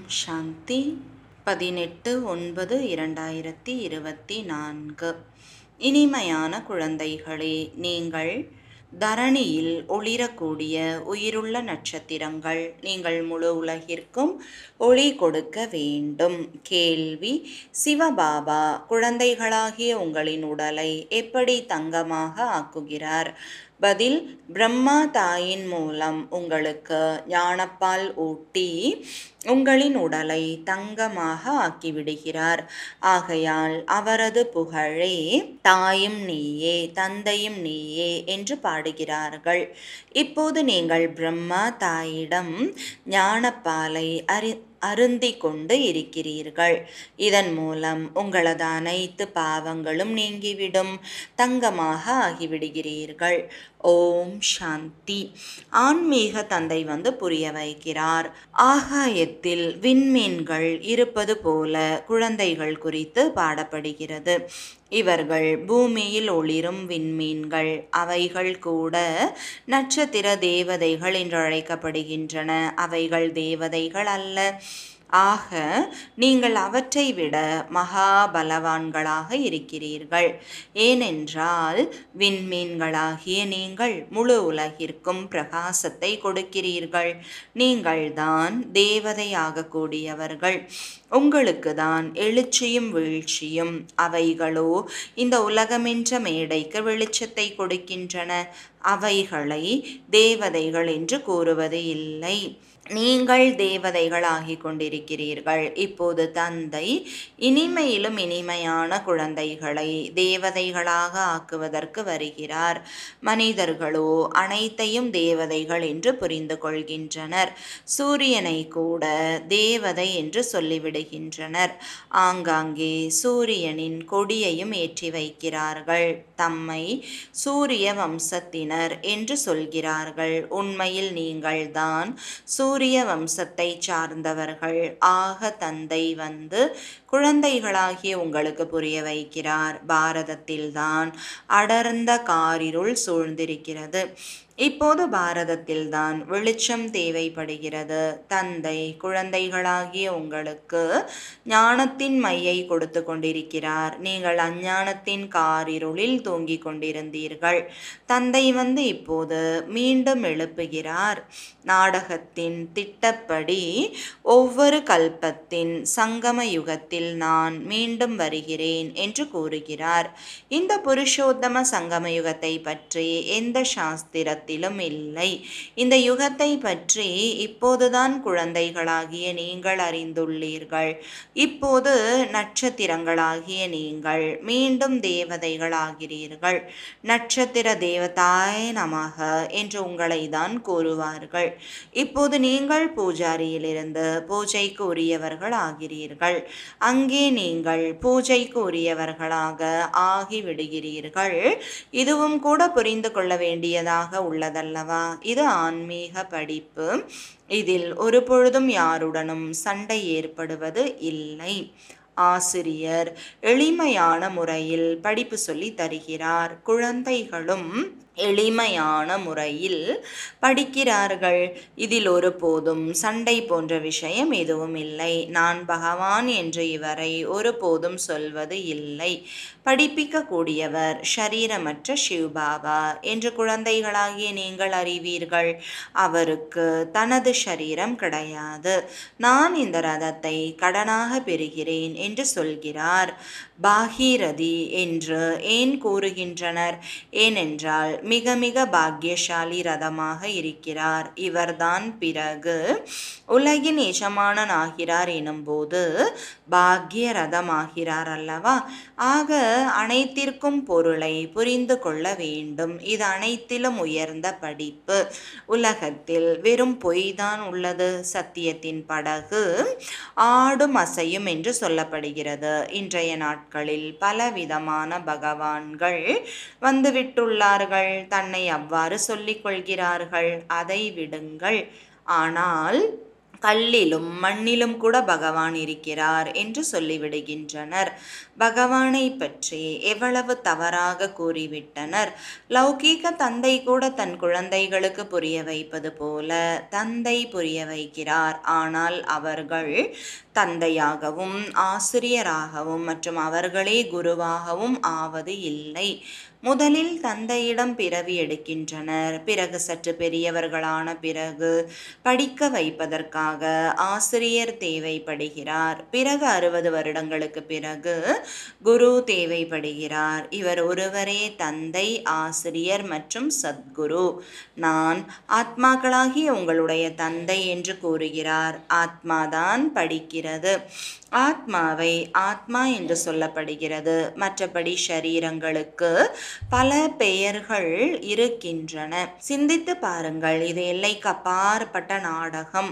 சாந்தி பதினெட்டு ஒன்பது இரண்டாயிரத்தி இருபத்தி நான்கு இனிமையான குழந்தைகளே நீங்கள் தரணியில் ஒளிரக்கூடிய உயிருள்ள நட்சத்திரங்கள் நீங்கள் முழு உலகிற்கும் ஒளி கொடுக்க வேண்டும் கேள்வி சிவபாபா குழந்தைகளாகிய உங்களின் உடலை எப்படி தங்கமாக ஆக்குகிறார் பதில் பிரம்மா தாயின் மூலம் உங்களுக்கு ஞானப்பால் ஊட்டி உங்களின் உடலை தங்கமாக ஆக்கிவிடுகிறார் ஆகையால் அவரது புகழே தாயும் நீயே தந்தையும் நீயே என்று பாடுகிறார்கள் இப்போது நீங்கள் பிரம்மா தாயிடம் ஞானப்பாலை அறி அருந்தி கொண்டு இருக்கிறீர்கள் இதன் மூலம் உங்களது அனைத்து பாவங்களும் நீங்கிவிடும் தங்கமாக ஆகிவிடுகிறீர்கள் ஓம் சாந்தி ஆன்மீக தந்தை வந்து புரிய வைக்கிறார் ஆகாயத்தில் விண்மீன்கள் இருப்பது போல குழந்தைகள் குறித்து பாடப்படுகிறது இவர்கள் பூமியில் ஒளிரும் விண்மீன்கள் அவைகள் கூட நட்சத்திர தேவதைகள் என்று அழைக்கப்படுகின்றன அவைகள் தேவதைகள் அல்ல ஆக நீங்கள் அவற்றை விட மகா பலவான்களாக இருக்கிறீர்கள் ஏனென்றால் விண்மீன்களாகிய நீங்கள் முழு உலகிற்கும் பிரகாசத்தை கொடுக்கிறீர்கள் நீங்கள்தான் தேவதையாகக்கூடியவர்கள் உங்களுக்கு தான் எழுச்சியும் வீழ்ச்சியும் அவைகளோ இந்த உலகமென்ற மேடைக்கு வெளிச்சத்தை கொடுக்கின்றன அவைகளை தேவதைகள் என்று கூறுவது இல்லை நீங்கள் தேவதைகளாகி கொண்டிருக்கிறீர்கள் இப்போது தந்தை இனிமையிலும் இனிமையான குழந்தைகளை தேவதைகளாக ஆக்குவதற்கு வருகிறார் மனிதர்களோ அனைத்தையும் தேவதைகள் என்று புரிந்து கொள்கின்றனர் சூரியனை கூட தேவதை என்று சொல்லிவிடுகின்றனர் ஆங்காங்கே சூரியனின் கொடியையும் ஏற்றி வைக்கிறார்கள் தம்மை சூரிய வம்சத்தினர் என்று சொல்கிறார்கள் உண்மையில் நீங்கள்தான் சூரிய சூரிய வம்சத்தை சார்ந்தவர்கள் ஆக தந்தை வந்து குழந்தைகளாகிய உங்களுக்கு புரிய வைக்கிறார் பாரதத்தில்தான் அடர்ந்த காரிருள் சூழ்ந்திருக்கிறது இப்போது பாரதத்தில்தான் வெளிச்சம் தேவைப்படுகிறது தந்தை குழந்தைகளாகிய உங்களுக்கு ஞானத்தின் மையை கொடுத்து கொண்டிருக்கிறார் நீங்கள் அஞ்ஞானத்தின் காரிருளில் தூங்கிக் கொண்டிருந்தீர்கள் தந்தை வந்து இப்போது மீண்டும் எழுப்புகிறார் நாடகத்தின் திட்டப்படி ஒவ்வொரு கல்பத்தின் சங்கம யுகத்தில் நான் மீண்டும் வருகிறேன் என்று கூறுகிறார் இந்த புருஷோத்தம சங்கம யுகத்தை பற்றி எந்த சாஸ்திரத்திலும் இல்லை இந்த யுகத்தை பற்றி இப்போதுதான் குழந்தைகளாகிய நீங்கள் அறிந்துள்ளீர்கள் இப்போது நட்சத்திரங்களாகிய நீங்கள் மீண்டும் தேவதைகளாகிறீர்கள் நட்சத்திர தேவதாய நமக என்று உங்களை தான் கூறுவார்கள் இப்போது நீங்கள் பூஜாரியிலிருந்து பூஜைக்கு உரியவர்கள் ஆகிறீர்கள் அங்கே நீங்கள் பூஜைக்கு உரியவர்களாக ஆகிவிடுகிறீர்கள் இதுவும் கூட புரிந்து கொள்ள வேண்டியதாக உள்ளதல்லவா இது ஆன்மீக படிப்பு இதில் ஒரு பொழுதும் யாருடனும் சண்டை ஏற்படுவது இல்லை ஆசிரியர் எளிமையான முறையில் படிப்பு சொல்லி தருகிறார் குழந்தைகளும் எளிமையான முறையில் படிக்கிறார்கள் இதில் ஒரு போதும் சண்டை போன்ற விஷயம் எதுவும் இல்லை நான் பகவான் என்று இவரை ஒரு போதும் சொல்வது இல்லை படிப்பிக்கக்கூடியவர் ஷரீரமற்ற சிவ்பாபா என்று குழந்தைகளாகிய நீங்கள் அறிவீர்கள் அவருக்கு தனது ஷரீரம் கிடையாது நான் இந்த ரதத்தை கடனாக பெறுகிறேன் என்று சொல்கிறார் பாகீரதி என்று ஏன் கூறுகின்றனர் ஏனென்றால் மிக மிக பாக்கியசாலி ரதமாக இருக்கிறார் இவர்தான் பிறகு உலகின் எஜமானன் ஆகிறார் எனும்போது பாக்கிய ரதமாகிறார் அல்லவா ஆக அனைத்திற்கும் பொருளை புரிந்து கொள்ள வேண்டும் இது அனைத்திலும் உயர்ந்த படிப்பு உலகத்தில் வெறும் பொய்தான் உள்ளது சத்தியத்தின் படகு ஆடும் அசையும் என்று சொல்லப்படுகிறது இன்றைய நாட்களில் பலவிதமான பகவான்கள் வந்துவிட்டுள்ளார்கள் தன்னை அவ்வாறு சொல்லிக் கொள்கிறார்கள் அதை விடுங்கள் ஆனால் கல்லிலும் மண்ணிலும் கூட பகவான் இருக்கிறார் என்று சொல்லிவிடுகின்றனர் பகவானை பற்றி எவ்வளவு தவறாக கூறிவிட்டனர் லௌகீக தந்தை கூட தன் குழந்தைகளுக்கு புரிய வைப்பது போல தந்தை புரிய வைக்கிறார் ஆனால் அவர்கள் தந்தையாகவும் ஆசிரியராகவும் மற்றும் அவர்களே குருவாகவும் ஆவது இல்லை முதலில் தந்தையிடம் பிறவி எடுக்கின்றனர் பிறகு சற்று பெரியவர்களான பிறகு படிக்க வைப்பதற்காக ஆசிரியர் தேவைப்படுகிறார் பிறகு அறுபது வருடங்களுக்கு பிறகு குரு தேவைப்படுகிறார் இவர் ஒருவரே தந்தை ஆசிரியர் மற்றும் சத்குரு நான் ஆத்மாக்களாகிய உங்களுடைய தந்தை என்று கூறுகிறார் ஆத்மாதான் படிக்கிறது ஆத்மாவை ஆத்மா என்று சொல்லப்படுகிறது மற்றபடி ஷரீரங்களுக்கு பல பெயர்கள் இருக்கின்றன சிந்தித்து பாருங்கள் இது எல்லைக்கு அப்பாற்பட்ட நாடகம்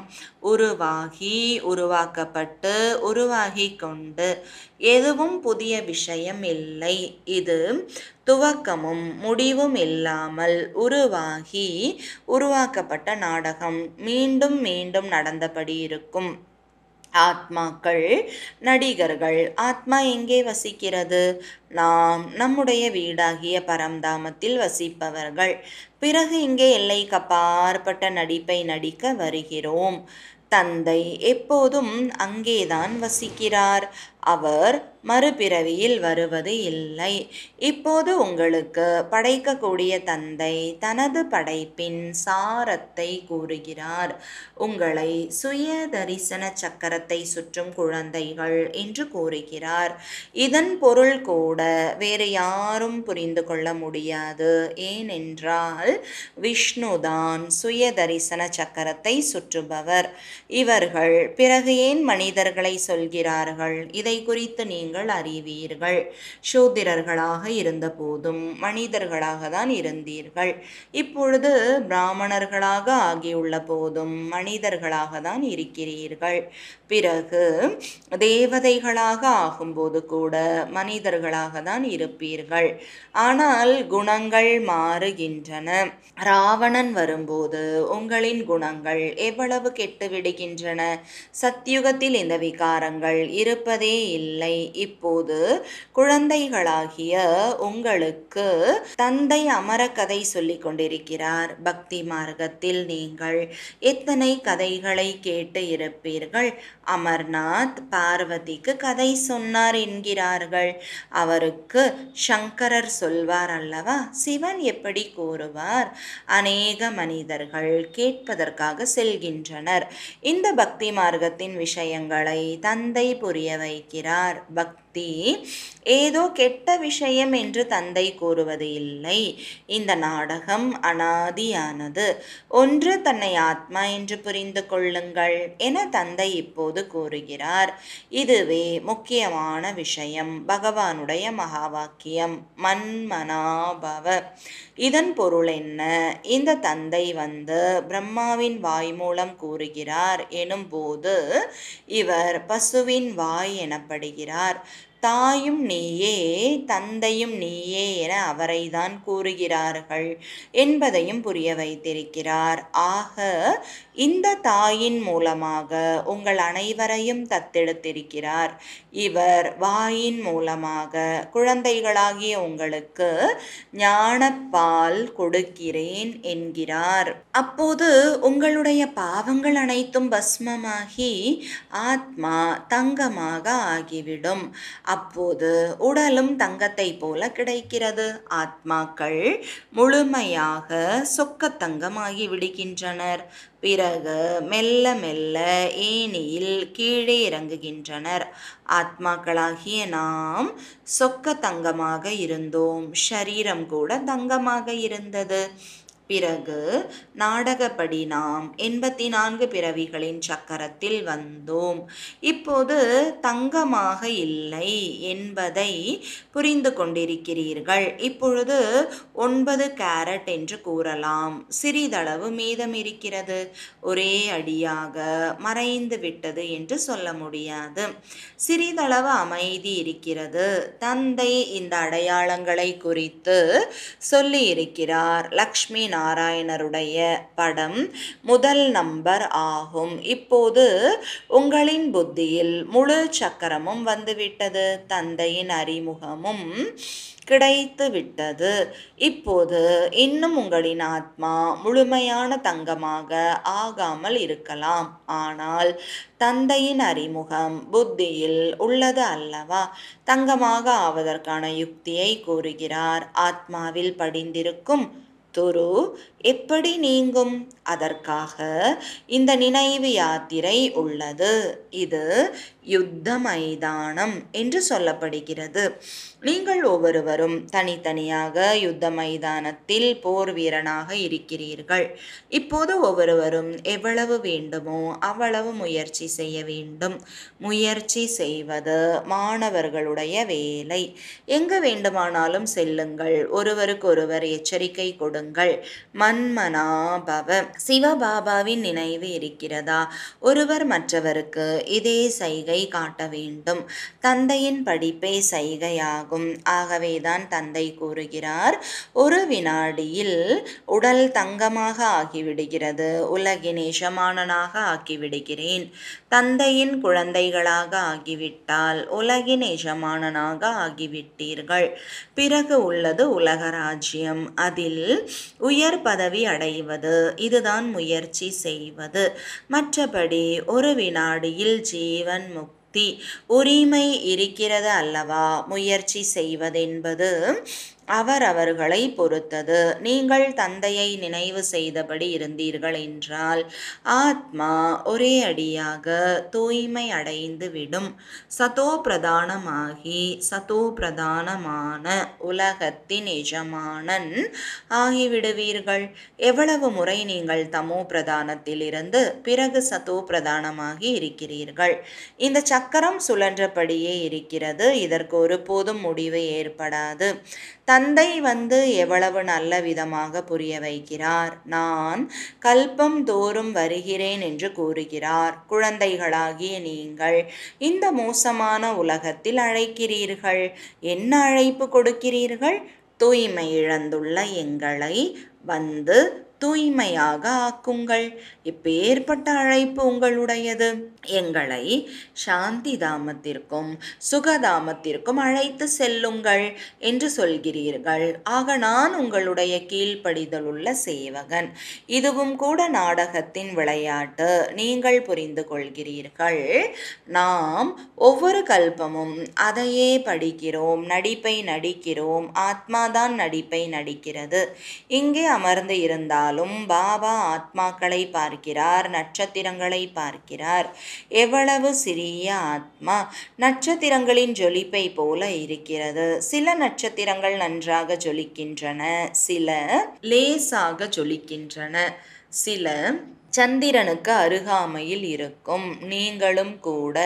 உருவாகி உருவாக்கப்பட்டு உருவாகி கொண்டு எதுவும் புதிய விஷயம் இல்லை இது துவக்கமும் முடிவும் இல்லாமல் உருவாகி உருவாக்கப்பட்ட நாடகம் மீண்டும் மீண்டும் நடந்தபடி இருக்கும் ஆத்மாக்கள் நடிகர்கள் ஆத்மா எங்கே வசிக்கிறது நாம் நம்முடைய வீடாகிய பரம்தாமத்தில் வசிப்பவர்கள் பிறகு இங்கே எல்லைக்கு அப்பாற்பட்ட நடிப்பை நடிக்க வருகிறோம் தந்தை எப்போதும் அங்கேதான் வசிக்கிறார் அவர் மறுபிறவியில் வருவது இல்லை இப்போது உங்களுக்கு படைக்கக்கூடிய தந்தை தனது படைப்பின் சாரத்தை கூறுகிறார் உங்களை சுய தரிசன சக்கரத்தை சுற்றும் குழந்தைகள் என்று கூறுகிறார் இதன் பொருள் கூட வேறு யாரும் புரிந்து கொள்ள முடியாது ஏனென்றால் விஷ்ணுதான் சுய தரிசன சக்கரத்தை சுற்றுபவர் இவர்கள் பிறகு ஏன் மனிதர்களை சொல்கிறார்கள் இதை குறித்து நீங்கள் அறிவீர்கள் சூத்திரர்களாக இருந்தபோதும் மனிதர்களாக தான் இருந்தீர்கள் இப்பொழுது பிராமணர்களாக ஆகியுள்ள போதும் மனிதர்களாக தான் இருக்கிறீர்கள் பிறகு தேவதைகளாக ஆகும்போது கூட மனிதர்களாக தான் இருப்பீர்கள் ஆனால் குணங்கள் மாறுகின்றன ராவணன் வரும்போது உங்களின் குணங்கள் எவ்வளவு கெட்டு விடுகின்றன சத்யுகத்தில் இந்த விகாரங்கள் இருப்பதே இல்லை இப்போது குழந்தைகளாகிய உங்களுக்கு தந்தை அமர கதை சொல்லிக் கொண்டிருக்கிறார் பக்தி மார்க்கத்தில் நீங்கள் எத்தனை கதைகளை கேட்டு இருப்பீர்கள் அமர்நாத் பார்வதிக்கு கதை சொன்னார் என்கிறார்கள் அவருக்கு சங்கரர் சொல்வார் அல்லவா சிவன் எப்படி கூறுவார் அநேக மனிதர்கள் கேட்பதற்காக செல்கின்றனர் இந்த பக்தி மார்க்கத்தின் விஷயங்களை தந்தை புரிய வைக்கிறார் பக்தி ஏதோ கெட்ட விஷயம் என்று தந்தை கூறுவது இல்லை இந்த நாடகம் அனாதியானது ஒன்று தன்னை ஆத்மா என்று புரிந்து கொள்ளுங்கள் என தந்தை இப்போது கூறுகிறார் இதுவே முக்கியமான விஷயம் பகவானுடைய மகா வாக்கியம் மன்மனாபவ இதன் பொருள் என்ன இந்த தந்தை வந்து பிரம்மாவின் வாய் மூலம் கூறுகிறார் எனும்போது இவர் பசுவின் வாய் எனப்படுகிறார் தாயும் நீயே தந்தையும் நீயே என அவரைதான் கூறுகிறார்கள் என்பதையும் புரிய வைத்திருக்கிறார் ஆக இந்த தாயின் மூலமாக உங்கள் அனைவரையும் தத்தெடுத்திருக்கிறார் இவர் வாயின் மூலமாக குழந்தைகளாகிய உங்களுக்கு ஞானப்பால் கொடுக்கிறேன் என்கிறார் அப்போது உங்களுடைய பாவங்கள் அனைத்தும் பஸ்மமாகி ஆத்மா தங்கமாக ஆகிவிடும் அப்போது உடலும் தங்கத்தை போல கிடைக்கிறது ஆத்மாக்கள் முழுமையாக சொக்க தங்கமாகி விடுகின்றனர் பிறகு மெல்ல மெல்ல ஏனியில் கீழே இறங்குகின்றனர் ஆத்மாக்களாகிய நாம் சொக்க தங்கமாக இருந்தோம் ஷரீரம் கூட தங்கமாக இருந்தது பிறகு நாடகப்படி நாம் எண்பத்தி நான்கு பிறவிகளின் சக்கரத்தில் வந்தோம் இப்போது தங்கமாக இல்லை என்பதை புரிந்து கொண்டிருக்கிறீர்கள் இப்பொழுது ஒன்பது கேரட் என்று கூறலாம் சிறிதளவு மீதம் இருக்கிறது ஒரே அடியாக மறைந்து விட்டது என்று சொல்ல முடியாது சிறிதளவு அமைதி இருக்கிறது தந்தை இந்த அடையாளங்களை குறித்து சொல்லி இருக்கிறார் லக்ஷ்மி நாராயணருடைய படம் முதல் நம்பர் ஆகும் இப்போது உங்களின் புத்தியில் முழு சக்கரமும் வந்துவிட்டது தந்தையின் அறிமுகமும் கிடைத்து விட்டது இப்போது இன்னும் உங்களின் ஆத்மா முழுமையான தங்கமாக ஆகாமல் இருக்கலாம் ஆனால் தந்தையின் அறிமுகம் புத்தியில் உள்ளது அல்லவா தங்கமாக ஆவதற்கான யுக்தியை கூறுகிறார் ஆத்மாவில் படிந்திருக்கும் துரு எப்படி நீங்கும் அதற்காக இந்த நினைவு யாத்திரை உள்ளது இது யுத்த மைதானம் என்று சொல்லப்படுகிறது நீங்கள் ஒவ்வொருவரும் தனித்தனியாக யுத்த மைதானத்தில் போர் வீரனாக இருக்கிறீர்கள் இப்போது ஒவ்வொருவரும் எவ்வளவு வேண்டுமோ அவ்வளவு முயற்சி செய்ய வேண்டும் முயற்சி செய்வது மாணவர்களுடைய வேலை எங்கு வேண்டுமானாலும் செல்லுங்கள் ஒருவருக்கொருவர் எச்சரிக்கை கொடுங்கள் மன்மனாபவ சிவபாபாவின் நினைவு இருக்கிறதா ஒருவர் மற்றவருக்கு இதே சைகை காட்ட வேண்டும் தந்தையின் படிப்பே சைகையாகும் ஆகவேதான் தந்தை கூறுகிறார் ஒரு வினாடியில் உடல் தங்கமாக ஆகிவிடுகிறது உலகின் எஜமானனாக ஆக்கிவிடுகிறேன் தந்தையின் குழந்தைகளாக ஆகிவிட்டால் உலகின் எஜமானனாக ஆகிவிட்டீர்கள் பிறகு உள்ளது உலக ராஜ்யம் அதில் உயர் பதவி அடைவது இதுதான் முயற்சி செய்வது மற்றபடி ஒரு வினாடியில் ஜீவன் முக்தி உரிமை இருக்கிறது அல்லவா முயற்சி செய்வதென்பது அவரவர்களை பொறுத்தது நீங்கள் தந்தையை நினைவு செய்தபடி இருந்தீர்கள் என்றால் ஆத்மா ஒரே அடியாக தூய்மை அடைந்து விடும் சதோ பிரதானமாகி சதோ பிரதானமான உலகத்தின் எஜமானன் ஆகிவிடுவீர்கள் எவ்வளவு முறை நீங்கள் தமோ பிரதானத்தில் இருந்து பிறகு சதோ பிரதானமாகி இருக்கிறீர்கள் இந்த சக்கரம் சுழன்றபடியே இருக்கிறது இதற்கு ஒருபோதும் முடிவு ஏற்படாது தந்தை வந்து எவ்வளவு நல்ல விதமாக புரிய வைக்கிறார் நான் கல்பம் தோறும் வருகிறேன் என்று கூறுகிறார் குழந்தைகளாகிய நீங்கள் இந்த மோசமான உலகத்தில் அழைக்கிறீர்கள் என்ன அழைப்பு கொடுக்கிறீர்கள் தூய்மை இழந்துள்ள எங்களை வந்து தூய்மையாக ஆக்குங்கள் இப்பேற்பட்ட அழைப்பு உங்களுடையது எங்களை சாந்தி தாமத்திற்கும் சுகதாமத்திற்கும் அழைத்து செல்லுங்கள் என்று சொல்கிறீர்கள் ஆக நான் உங்களுடைய கீழ்ப்படிதலுள்ள சேவகன் இதுவும் கூட நாடகத்தின் விளையாட்டு நீங்கள் புரிந்து கொள்கிறீர்கள் நாம் ஒவ்வொரு கல்பமும் அதையே படிக்கிறோம் நடிப்பை நடிக்கிறோம் ஆத்மாதான் நடிப்பை நடிக்கிறது இங்கே அமர்ந்து இருந்தாலும் பாபா ஆத்மாக்களை பார்க்கிறார் நட்சத்திரங்களை பார்க்கிறார் எவ்வளவு சிறிய ஆத்மா நட்சத்திரங்களின் ஜொலிப்பை போல இருக்கிறது சில நட்சத்திரங்கள் நன்றாக ஜொலிக்கின்றன சில லேசாக ஜொலிக்கின்றன சில சந்திரனுக்கு அருகாமையில் இருக்கும் நீங்களும் கூட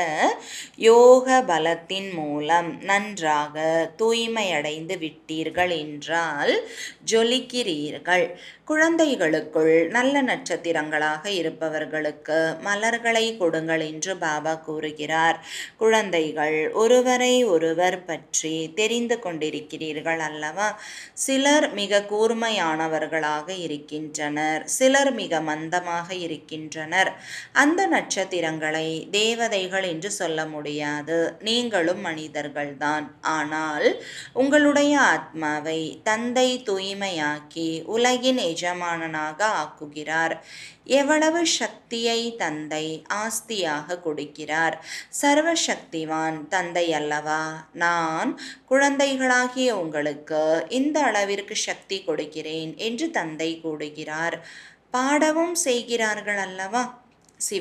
யோக பலத்தின் மூலம் நன்றாக தூய்மையடைந்து விட்டீர்கள் என்றால் ஜொலிக்கிறீர்கள் குழந்தைகளுக்குள் நல்ல நட்சத்திரங்களாக இருப்பவர்களுக்கு மலர்களை கொடுங்கள் என்று பாபா கூறுகிறார் குழந்தைகள் ஒருவரை ஒருவர் பற்றி தெரிந்து கொண்டிருக்கிறீர்கள் அல்லவா சிலர் மிக கூர்மையானவர்களாக இருக்கின்றனர் சிலர் மிக மந்தமாக இருக்கின்றனர் அந்த நட்சத்திரங்களை தேவதைகள் என்று சொல்ல முடியாது நீங்களும் மனிதர்கள்தான் ஆனால் உங்களுடைய ஆத்மாவை தந்தை தூய்மையாக்கி உலகின் எஜமானனாக ஆக்குகிறார் எவ்வளவு சக்தியை தந்தை ஆஸ்தியாக கொடுக்கிறார் சர்வ சக்திவான் தந்தை அல்லவா நான் குழந்தைகளாகிய உங்களுக்கு இந்த அளவிற்கு சக்தி கொடுக்கிறேன் என்று தந்தை கூறுகிறார் பாடவும் செய்கிறார்கள் அல்லவா